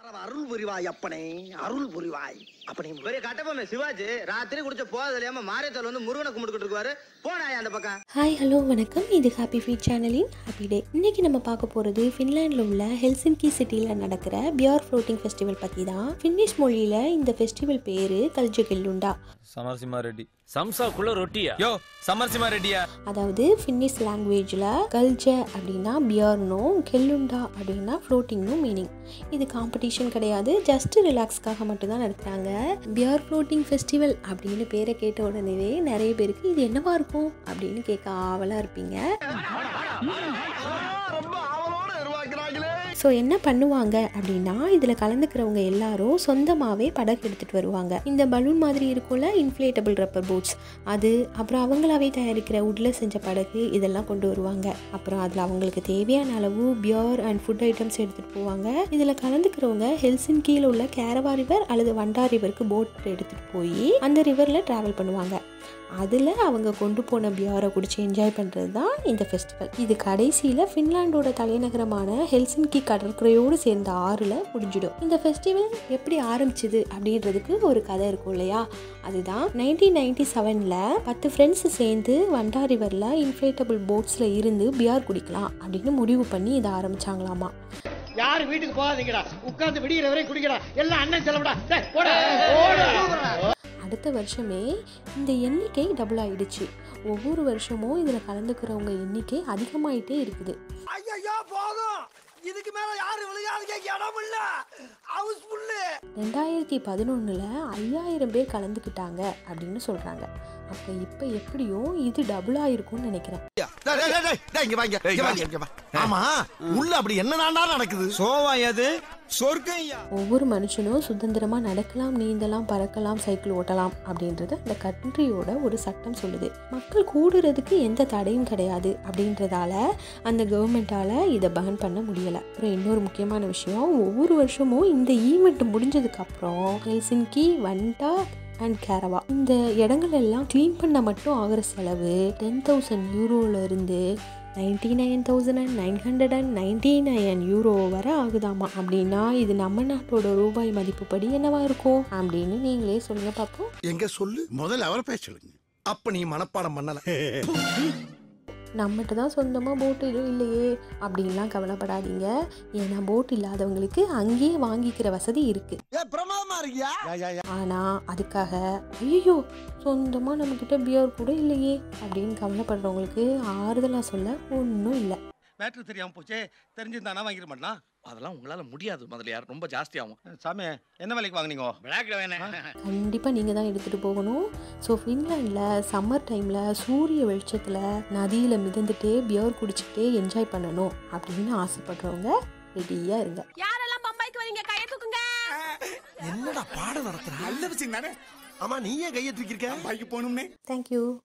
அருள் புரிவாய் அப்பனே அருள் புரிவாய் அப்பனே பெரிய கட்டபொம்மை சிவாஜி ராத்திரி குடிச்ச போதை தெரியாம மாரியத்தோல் வந்து முருகனை கும்பிட்டுக்கிட்டு இருக்காரு போனாயா அந்த பக்கம் ஹாய் ஹலோ வணக்கம் இது ஹாப்பி ஃபீட் சேனலின் ஹாப்பி டே இன்னைக்கு நம்ம பார்க்க போகிறது ஃபின்லாண்டில் உள்ள ஹெல்சின்கி சிட்டியில் நடக்கிற பியர் ஃப்ளோட்டிங் ஃபெஸ்டிவல் பற்றி தான் ஃபின்னிஷ் மொழியில் இந்த ஃபெஸ்டிவல் பேர் கல்ஜுகெல்லுண்டா సమరసింహ రెడ్డి சம்சாக்குள்ள ரொட்டியா యో సమరసింహ రెడ్డియా அதாவது ஃபின்னிஷ் லாங்குவேஜில் கல்ஜ அப்படின்னா பியர்னும் கெல்லுண்டா அப்படின்னா ஃப்ளோட்டிங்னும் மீனிங் இது காம்படிஷன் கிடையாது ஜஸ்ட் ரிலாக்ஸ்க்காக மட்டும்தான் நடத்துகிறாங்க பியர் ஃப்ளோட்டிங் ஃபெஸ்டிவல் அப்படின்னு பேரை கேட்ட உடனேவே நிறைய பேருக்கு இது என்னவா இருக்கும் அப்படின்னு கேட்க ஆவலாக இருப்பீங்க ரொம்ப ஆவலோட உருவாக்குறாங்களே ஸோ என்ன பண்ணுவாங்க அப்படின்னா இதில் கலந்துக்கிறவங்க எல்லாரும் சொந்தமாகவே படகு எடுத்துகிட்டு வருவாங்க இந்த பலூன் மாதிரி இருக்கும்ல இன்ஃப்ளேட்டபிள் ரப்பர் போட்ஸ் அது அப்புறம் அவங்களாவே தயாரிக்கிற உட்ல செஞ்ச படகு இதெல்லாம் கொண்டு வருவாங்க அப்புறம் அதில் அவங்களுக்கு தேவையான அளவு பியர் அண்ட் ஃபுட் ஐட்டம்ஸ் எடுத்துகிட்டு போவாங்க இதில் கலந்துக்கிறவங்க ஹெல்சின் கீழே உள்ள கேரவா ரிவர் அல்லது வண்டா ரிவருக்கு போட் எடுத்துகிட்டு போய் அந்த ரிவரில் ட்ராவல் பண்ணுவாங்க அதில் அவங்க கொண்டு போன பியாரை குடிச்சு என்ஜாய் பண்ணுறது தான் இந்த ஃபெஸ்டிவல் இது கடைசியில் ஃபின்லாண்டோட தலைநகரமான ஹெல்சின்கி கடற்கரையோடு சேர்ந்த ஆறில் முடிஞ்சிடும் இந்த ஃபெஸ்டிவல் எப்படி ஆரம்பிச்சுது அப்படின்றதுக்கு ஒரு கதை இருக்கும் இல்லையா அதுதான் நைன்டீன் நைன்டி செவனில் பத்து ஃப்ரெண்ட்ஸ் சேர்ந்து வண்டா ரிவரில் இன்ஃப்ளேட்டபிள் போட்ஸில் இருந்து பியார் குடிக்கலாம் அப்படின்னு முடிவு பண்ணி இதை ஆரம்பிச்சாங்களாமா யாரு வீட்டுக்கு போகாதீங்கடா உட்கார்ந்து விடிகிற வரையும் குடிக்கடா எல்லாம் அண்ணன் செலவுடா டேய், போடா போடா அடுத்த வருஷமே இந்த எண்ணிக்கை டபுள் ஆயிடுச்சு ஒவ்வொரு வருஷமும் இதில் கலந்துக்கிறவங்க எண்ணிக்கை அதிகமாயிட்டே இருக்குது ஐயா போதும் இதுக்கு மேல யாரு விளையாடுங்க இடம் இல்ல ஹவுஸ் ஃபுல்லு ரெண்டாயிரத்தி பதினொன்றில் ஐயாயிரம் பேர் கலந்துக்கிட்டாங்க அப்படின்னு சொல்கிறாங்க அப்போ இப்போ எப்படியும் இது டபுள் ஆயிருக்கும்னு நினைக்கிறேன் இங்க வாங்க இங்க வாங்க இங்க வா ஆமா உள்ள அப்படி என்னதாண்டா நடக்குது சோவா அது சொர்க்கையா ஒவ்வொரு மனுஷனும் சுதந்திரமாக நடக்கலாம் நீந்தலாம் பறக்கலாம் சைக்கிள் ஓட்டலாம் அப்படின்றது அந்த கண்ட்ரியோட ஒரு சட்டம் சொல்லுது மக்கள் கூடுறதுக்கு எந்த தடையும் கிடையாது அப்படின்றதால அந்த கவர்மெண்ட்டால் இதை பேன் பண்ண முடியலை அப்புறம் இன்னொரு முக்கியமான விஷயம் ஒவ்வொரு வருஷமும் இந்த ஈவெண்ட் முடிஞ்சதுக்கப்புறம் ஹெல்சின்கி வண்டா அண்ட் கேரவா இந்த இடங்கள் எல்லாம் க்ளீன் பண்ண மட்டும் ஆகிற செலவு டென் தௌசண்ட் யூரோலேருந்து ninety nine thousand and nine hundred and ninety nine euro வரை ஆகுதாமா அப்படின்னா இது நம்ம நாட்டோட ரூபாய் மதிப்புப்படி என்னவா இருக்கும் அப்படின்னு நீங்களே சொல்லுங்க பார்ப்போம் எங்க சொல்லு முதல்ல அவரை பேச சொல்லுங்க அப்ப நீ மனப்பாடம் பண்ணல நம்மகிட்ட தான் சொந்தமாக போட் எதுவும் இல்லையே அப்படின்லாம் கவலைப்படாதீங்க ஏன்னா போட் இல்லாதவங்களுக்கு அங்கேயே வாங்கிக்கிற வசதி இருக்குது ஏ பிரமாதமா இருக்கியா ஆனால் அதுக்காக ஐயோ சொந்தமாக நம்மக்கிட்ட பியர் கூட இல்லையே அப்படின்னு கவலைப்படுறவங்களுக்கு ஆறுதலாக சொல்ல ஒன்றும் இல்லை பேட்டரி தெரியாம போச்சே தெரிஞ்சிருந்தானா வாங்கிட மாட்டான் அதெல்லாம் உங்களால முடியாது முதலியார் ரொம்ப ஜாஸ்தி ஆகும் சாமி என்ன வேலைக்கு வாங்குனீங்க விளையாட வேணாம் கண்டிப்பாக நீங்கள் தான் எடுத்துகிட்டு போகணும் ஸோ ஃபின்லாண்டில் சம்மர் டைமில் சூரிய வெளிச்சத்தில் நதியில் மிதந்துட்டே பியர் குடிச்சிட்டே என்ஜாய் பண்ணணும் அப்படின்னு ஆசைப்படுறவங்க ரெடியாக இருங்க யாரெல்லாம் பம்பாய்க்கு வரீங்க கையை தூக்குங்க என்னடா பாடம் நடத்துற நல்ல விஷயம் தானே ஆமா நீ ஏன் கையை தூக்கிருக்க தேங்க்யூ